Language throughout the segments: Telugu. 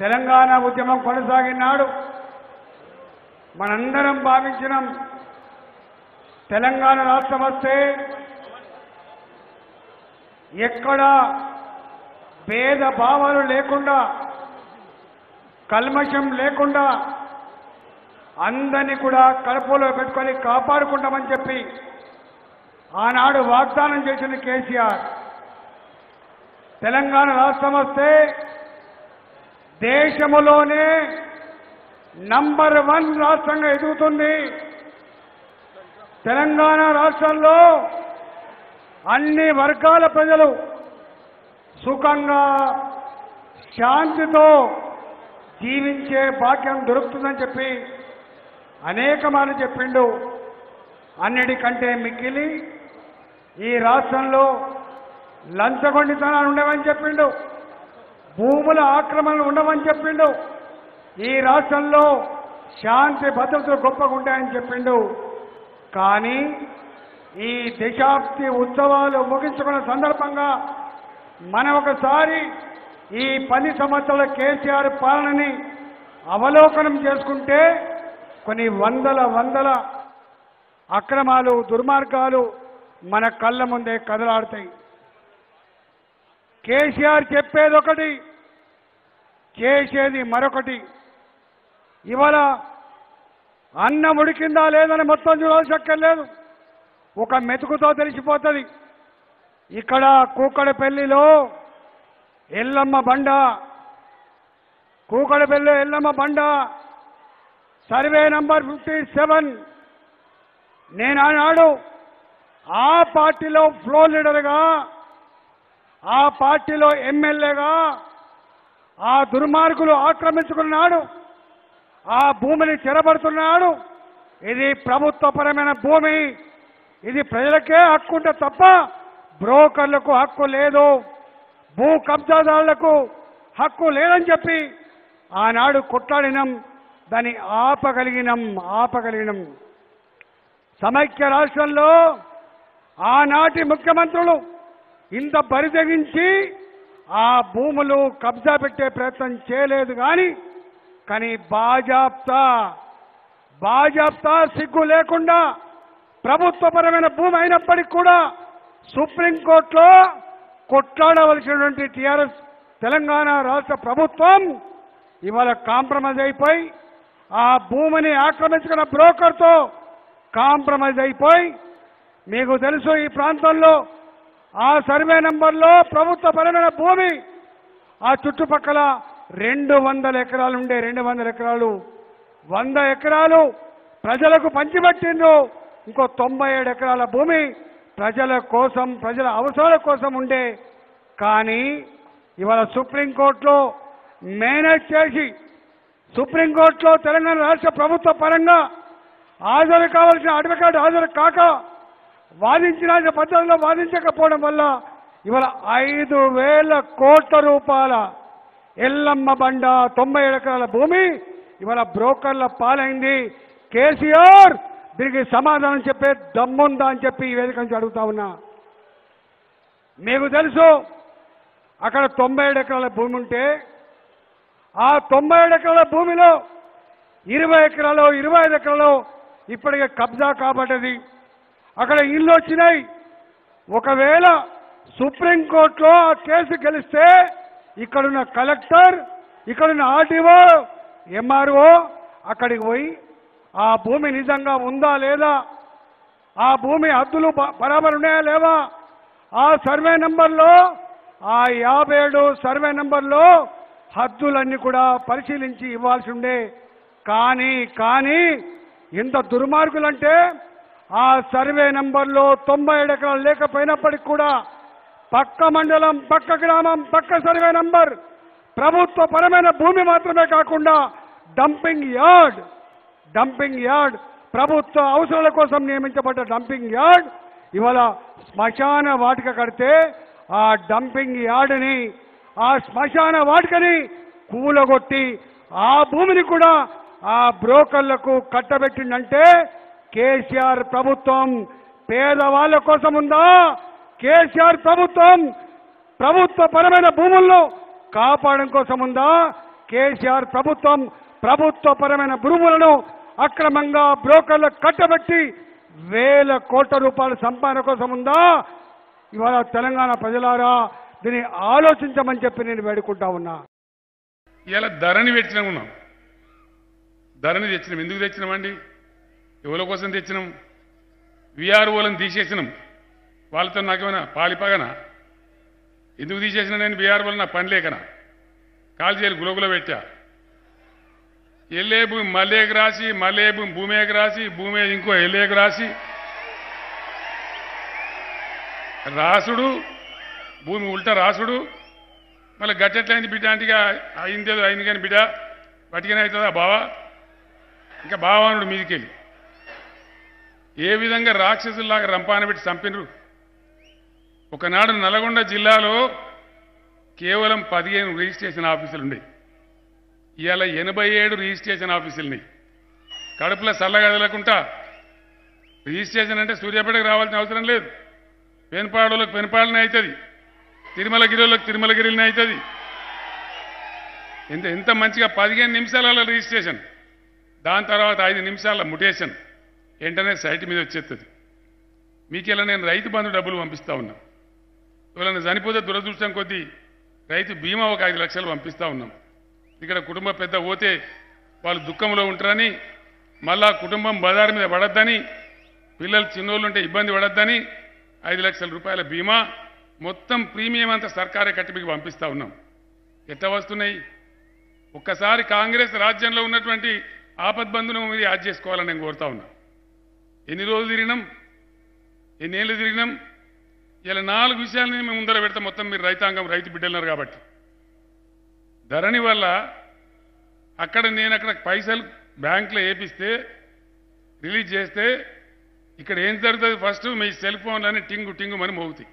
తెలంగాణ ఉద్యమం కొనసాగినాడు మనందరం భావించినాం తెలంగాణ రాష్ట్రం వస్తే ఎక్కడ భేద భావాలు లేకుండా కల్మషం లేకుండా అందరినీ కూడా కడుపులో పెట్టుకొని కాపాడుకుంటామని చెప్పి ఆనాడు వాగ్దానం చేసిన కేసీఆర్ తెలంగాణ రాష్ట్రం వస్తే దేశములోనే నంబర్ వన్ రాష్ట్రంగా ఎదుగుతుంది తెలంగాణ రాష్ట్రంలో అన్ని వర్గాల ప్రజలు సుఖంగా శాంతితో జీవించే భాగ్యం దొరుకుతుందని చెప్పి అనేక మార్లు చెప్పిండు అన్నిటికంటే మిక్కిలి ఈ రాష్ట్రంలో లంచగొండితనాలు ఉండవని చెప్పిండు భూముల ఆక్రమణలు ఉండవని చెప్పిండు ఈ రాష్ట్రంలో శాంతి భద్రతలు గొప్పగా ఉంటాయని చెప్పిండు కానీ ఈ దశాబ్ది ఉత్సవాలు ముగించుకున్న సందర్భంగా మనం ఒకసారి ఈ పది సంవత్సరాల కేసీఆర్ పాలనని అవలోకనం చేసుకుంటే కొన్ని వందల వందల అక్రమాలు దుర్మార్గాలు మన కళ్ళ ముందే కదలాడుతాయి కేసీఆర్ చెప్పేది ఒకటి చేసేది మరొకటి ఇవాళ అన్నం ఉడికిందా లేదని మొత్తం చూడాల్సి అక్కర్లేదు ఒక మెతుకుతో తెలిసిపోతుంది ఇక్కడ కూకడపల్లిలో ఎల్లమ్మ బండ కూకడపల్లిలో ఎల్లమ్మ బండ సర్వే నంబర్ ఫిఫ్టీ సెవెన్ నేను ఆనాడు ఆ పార్టీలో ఫ్లోర్ లీడర్గా ఆ పార్టీలో ఎమ్మెల్యేగా ఆ దుర్మార్గులు ఆక్రమించుకున్నాడు ఆ భూమిని చెరబడుతున్నాడు ఇది ప్రభుత్వపరమైన భూమి ఇది ప్రజలకే హక్కు ఉంటే తప్ప బ్రోకర్లకు హక్కు లేదు భూ కబ్జాదారులకు హక్కు లేదని చెప్పి ఆనాడు కొట్లాడినం దాన్ని ఆపగలిగినం ఆపగలిగినం సమైక్య రాష్ట్రంలో ఆనాటి ముఖ్యమంత్రులు ఇంత బరితెగించి ఆ భూములు కబ్జా పెట్టే ప్రయత్నం చేయలేదు కానీ కానీ బాజాప్తా బాజాప్తా సిగ్గు లేకుండా ప్రభుత్వపరమైన భూమి అయినప్పటికీ కూడా సుప్రీంకోర్టులో కొట్లాడవలసినటువంటి టీఆర్ఎస్ తెలంగాణ రాష్ట్ర ప్రభుత్వం ఇవాళ కాంప్రమైజ్ అయిపోయి ఆ భూమిని ఆక్రమించుకున్న బ్రోకర్తో కాంప్రమైజ్ అయిపోయి మీకు తెలుసు ఈ ప్రాంతంలో ఆ సర్వే నంబర్లో ప్రభుత్వపరమైన భూమి ఆ చుట్టుపక్కల రెండు వందల ఎకరాలు ఉండే రెండు వందల ఎకరాలు వంద ఎకరాలు ప్రజలకు పంచిపెట్టిండ్రు ఇంకో తొంభై ఏడు ఎకరాల భూమి ప్రజల కోసం ప్రజల అవసరాల కోసం ఉండే కానీ ఇవాళ సుప్రీంకోర్టులో మేనేజ్ చేసి సుప్రీంకోర్టులో తెలంగాణ రాష్ట్ర ప్రభుత్వ పరంగా హాజరు కావాల్సిన అడ్వకేట్ హాజరు కాక వాదించిన పద్ధతిలో వాదించకపోవడం వల్ల ఇవాళ ఐదు వేల కోట్ల రూపాయల ఎల్లమ్మ బండ తొంభై ఏడు ఎకరాల భూమి ఇవాళ బ్రోకర్ల పాలైంది కేసీఆర్ దీనికి సమాధానం చెప్పే దమ్ముందా అని చెప్పి ఈ వేదిక నుంచి అడుగుతా ఉన్నా మీకు తెలుసు అక్కడ తొంభై ఏడు ఎకరాల భూమి ఉంటే ఆ తొంభై ఏడు ఎకరాల భూమిలో ఇరవై ఎకరాలు ఇరవై ఐదు ఎకరాలు ఇప్పటికే కబ్జా కాబట్టది అక్కడ ఇల్లు వచ్చినాయి ఒకవేళ సుప్రీంకోర్టులో ఆ కేసు గెలిస్తే ఇక్కడున్న కలెక్టర్ ఇక్కడున్న ఆర్టీఓ ఎంఆర్ఓ అక్కడికి పోయి ఆ భూమి నిజంగా ఉందా లేదా ఆ భూమి హద్దులు బ- బరాబర్ ఉన్నాయా లేవా ఆ సర్వే నంబర్లో ఆ యాభై ఏడు సర్వే నంబర్లో హద్దులన్నీ కూడా పరిశీలించి ఇవ్వాల్సి ఉండే కానీ కానీ ఇంత దుర్మార్గులంటే ఆ సర్వే నంబర్లో తొంభై ఏడు ఎకరాలు లేకపోయినప్పటికీ కూడా పక్క మండలం పక్క గ్రామం పక్క సర్వే నంబర్ ప్రభుత్వ పరమైన భూమి మాత్రమే కాకుండా డంపింగ్ యార్డ్ డంపింగ్ యార్డ్ ప్రభుత్వ అవసరాల కోసం నియమించబడ్డ డంపింగ్ యార్డ్ ఇవాళ శ్మశాన వాటిక కడితే ఆ డంపింగ్ యార్డ్ని ఆ శ్మశాన వాటికని కూలగొట్టి ఆ భూమిని కూడా ఆ బ్రోకర్లకు కట్టబెట్టిందంటే కేసీఆర్ ప్రభుత్వం పేదవాళ్ళ కోసం ఉందా కేసీఆర్ ప్రభుత్వం ప్రభుత్వ పరమైన భూముల్లో కాపాడడం కోసం ఉందా కేసీఆర్ ప్రభుత్వం ప్రభుత్వపరమైన భూములను అక్రమంగా బ్రోకర్లకు కట్టబెట్టి వేల కోట్ల రూపాయల సంపాదన కోసం ఉందా ఇవాళ తెలంగాణ ప్రజలారా దీన్ని ఆలోచించమని చెప్పి నేను వేడుకుంటా ఉన్నా ఇలా ధరని పెట్టినాం ఉన్నాం ధరని తెచ్చినాం ఎందుకు తెచ్చినామండి ఎవరి కోసం తెచ్చినాం విఆర్ఓలను తీసేసినాం వాళ్ళతో నాకేమైనా పాలిపగనా ఎందుకు తీసేసిన నేను విఆర్ఓలు నా పని లేకనా కాల్ చేయాలి గులగుల పెట్టా ఎల్లే భూమి మల్లేకి రాసి మల్లే భూమి భూమేకి రాసి భూమి ఇంకో ఎల్లేకి రాసి రాసుడు భూమి ఉల్టా రాసుడు మళ్ళీ గట్టెట్లయింది బిడ్డ అంటే ఇక అయిందేదో అయింది కానీ బిడ్డ పట్టుకనే అవుతుందా బావా ఇంకా బావానుడు మీదికెళ్ళి ఏ విధంగా రాక్షసుల్లాగా రంపాన పెట్టి చంపినరు ఒకనాడు నల్గొండ జిల్లాలో కేవలం పదిహేను రిజిస్ట్రేషన్ ఆఫీసులు ఉండే ఇవాళ ఎనభై ఏడు రిజిస్ట్రేషన్ ఆఫీసులు ఉన్నాయి కడుపులో చల్లగదలకుంటా రిజిస్ట్రేషన్ అంటే సూర్యాపేటకు రావాల్సిన అవసరం లేదు పెనుపాడులకు పెనుపాడనే అవుతుంది తిరుమలగిరిలోకి తిరుమలగిరిని అవుతుంది ఎంత ఎంత మంచిగా పదిహేను నిమిషాల రిజిస్ట్రేషన్ దాని తర్వాత ఐదు నిమిషాల ముటేషన్ వెంటనే సైట్ మీద వచ్చేస్తుంది మీకు ఇలా నేను రైతు బంధు డబ్బులు పంపిస్తా ఉన్నా ఎవరైనా చనిపోతే దురదృష్టం కొద్దీ రైతు బీమా ఒక ఐదు లక్షలు పంపిస్తా ఉన్నాం ఇక్కడ కుటుంబ పెద్ద పోతే వాళ్ళు దుఃఖంలో ఉంటారని మళ్ళా కుటుంబం బజారు మీద పడద్దని పిల్లలు చిన్నోళ్ళు ఉంటే ఇబ్బంది పడద్దని ఐదు లక్షల రూపాయల బీమా మొత్తం ప్రీమియం అంతా సర్కారే కట్టి మీకు పంపిస్తా ఉన్నాం ఎట్లా వస్తున్నాయి ఒక్కసారి కాంగ్రెస్ రాజ్యంలో ఉన్నటువంటి ఆపద్బంధును మీరు యాడ్ చేసుకోవాలని నేను కోరుతా ఉన్నా ఎన్ని రోజులు తిరిగినాం ఎన్నేళ్ళు తిరిగినాం ఇలా నాలుగు విషయాలని మేము ముందర పెడతాం మొత్తం మీరు రైతాంగం రైతు బిడ్డలున్నారు కాబట్టి ధరణి వల్ల అక్కడ నేను అక్కడ పైసలు బ్యాంకులో వేపిస్తే రిలీజ్ చేస్తే ఇక్కడ ఏం జరుగుతుంది ఫస్ట్ మీ సెల్ ఫోన్లని టింగు టింగు అని మోగుతాయి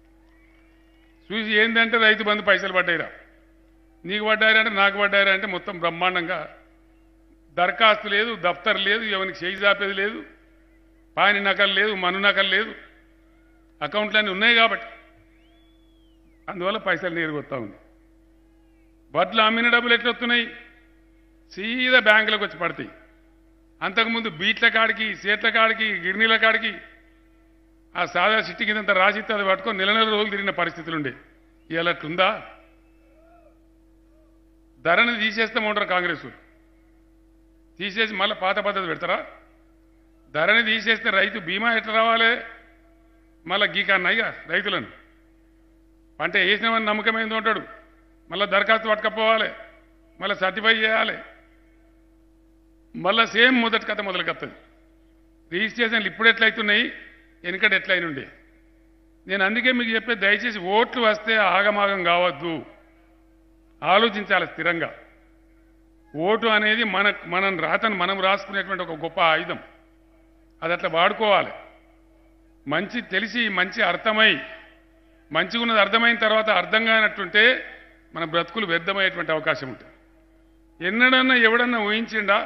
చూసి ఏంటంటే రైతు బంధు పైసలు పడ్డాయిరా నీకు పడ్డారా అంటే నాకు పడ్డారా అంటే మొత్తం బ్రహ్మాండంగా దరఖాస్తు లేదు దఫ్తర్ లేదు ఎవరికి చేయి చాపేది లేదు పాని నకలు లేదు మను నకలు లేదు అకౌంట్లన్నీ ఉన్నాయి కాబట్టి అందువల్ల పైసలు నేరుగా వస్తూ ఉంది వడ్లు అమ్మిన డబ్బులు ఎట్లా వస్తున్నాయి సీదా బ్యాంకులకు వచ్చి పడతాయి అంతకుముందు బీట్ల కాడికి సేట్ల కాడికి గిర్నీల కాడికి ఆ సాదా చిట్టి కిందంత రాసిస్తే అది పట్టుకొని నెల నెల రోజులు తిరిగిన పరిస్థితులు ఉండే ఇవాళ అట్లుందా ధరని తీసేస్తామంటారు కాంగ్రెస్ వాళ్ళు. తీసేసి మళ్ళీ పాత పద్ధతి పెడతారా ధరని తీసేస్తే రైతు బీమా ఎట్లా రావాలి మళ్ళీ గీకన్నాయిగా రైతులను పంట వేసినామని నమ్మకమైంది ఉంటాడు మళ్ళీ దరఖాస్తు పట్టుకపోవాలి మళ్ళీ సర్టిఫై చేయాలి మళ్ళీ సేమ్ మొదటి కథ మొదలుకొస్తుంది రిజిస్ట్రేషన్లు ఇప్పుడు ఎట్లయితున్నాయి వెనుకట ఎట్లయిన ఉండే నేను అందుకే మీకు చెప్పే దయచేసి ఓట్లు వస్తే ఆగమాగం కావద్దు ఆలోచించాలి స్థిరంగా ఓటు అనేది మన మనం రాతను మనం రాసుకునేటువంటి ఒక గొప్ప ఆయుధం అది అట్లా వాడుకోవాలి మంచి తెలిసి మంచి అర్థమై మంచిగా ఉన్నది అర్థమైన తర్వాత అర్థం కానట్టుంటే మన బ్రతుకులు వ్యర్థమయ్యేటువంటి అవకాశం ఉంటుంది ఎన్నడన్నా ఎవడన్నా ఊహించిండా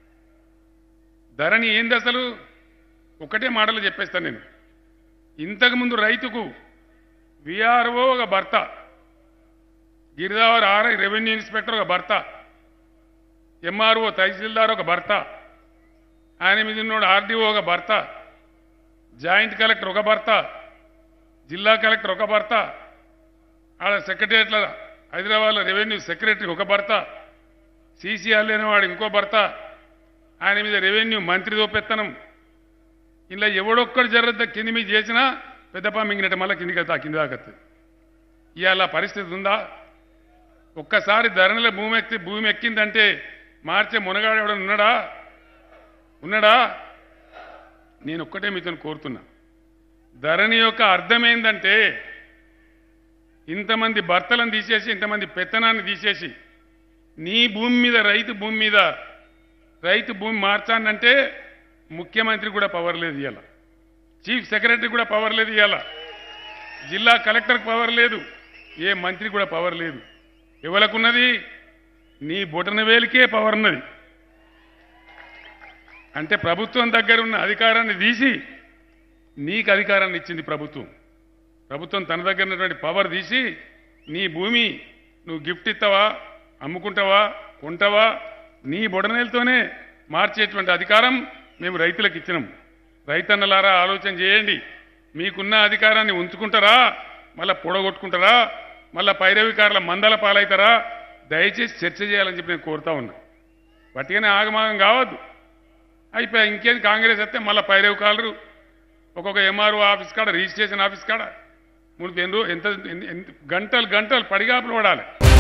ధరని ఏంది అసలు ఒకటే మాటలు చెప్పేస్తాను నేను ఇంతకుముందు రైతుకు విఆర్ఓ ఒక భర్త గిరిదావర్ ఆర్ఐ రెవెన్యూ ఇన్స్పెక్టర్ ఒక భర్త ఎంఆర్ఓ తహసీల్దార్ ఒక భర్త ఆయన మీద ఉన్నోడు ఆర్డీఓ ఒక భర్త జాయింట్ కలెక్టర్ ఒక భర్త జిల్లా కలెక్టర్ ఒక భర్త ఆడ సెక్రటరియట్ల హైదరాబాద్లో రెవెన్యూ సెక్రటరీ ఒక భర్త సీసీఆర్ లేనివాడు ఇంకో భర్త ఆయన మీద రెవెన్యూ మంత్రి దోపెత్తనం ఇలా ఎవడొక్కడు జరగద్ద కింది మీద చేసినా పెద్దపా మింగినట్టు మళ్ళీ కిందికి వస్తా కింది దాకత్తు ఇవాళ పరిస్థితి ఉందా ఒక్కసారి ధరణిలో భూమి ఎక్కి భూమి ఎక్కిందంటే మార్చే మునగాడు ఎవడన్నా ఉన్నాడా ఉన్నాడా నేను ఒక్కటే మీతో కోరుతున్నా ధరణి యొక్క అర్థం ఏంటంటే ఇంతమంది భర్తలను తీసేసి ఇంతమంది పెత్తనాన్ని తీసేసి నీ భూమి మీద రైతు భూమి మీద రైతు భూమి మార్చానంటే ముఖ్యమంత్రి కూడా పవర్ లేదు ఇవాళ చీఫ్ సెక్రటరీ కూడా పవర్ లేదు ఇవాళ జిల్లా కలెక్టర్కి పవర్ లేదు ఏ మంత్రి కూడా పవర్ లేదు ఎవరికున్నది నీ బొటన వేలికే పవర్ ఉన్నది అంటే ప్రభుత్వం దగ్గర ఉన్న అధికారాన్ని తీసి నీకు అధికారాన్ని ఇచ్చింది ప్రభుత్వం ప్రభుత్వం తన దగ్గర ఉన్నటువంటి పవర్ తీసి నీ భూమి నువ్వు గిఫ్ట్ ఇస్తావా అమ్ముకుంటావా కొంటవా నీ బొడనేలతోనే మార్చేటువంటి అధికారం మేము రైతులకు ఇచ్చినాం రైతన్నలారా ఆలోచన చేయండి మీకున్న అధికారాన్ని ఉంచుకుంటారా మళ్ళా పొడగొట్టుకుంటారా మళ్ళా పైరవికారుల మందల పాలవుతారా దయచేసి చర్చ చేయాలని చెప్పి నేను కోరుతా ఉన్నా వట్టిగానే ఆగమాగం కావద్దు అయిపోయి ఇంకేం కాంగ్రెస్ వస్తే మళ్ళీ పైరవికారులు ఒక్కొక్క ఎంఆర్ఓ ఆఫీస్ కాడ రిజిస్ట్రేషన్ ఆఫీస్ కాడ మూడు ఎన్ని రో- ఎంత ఎన్ని- ఎన్ని- గంటలు గంటలు పడిగాపులు పడాలి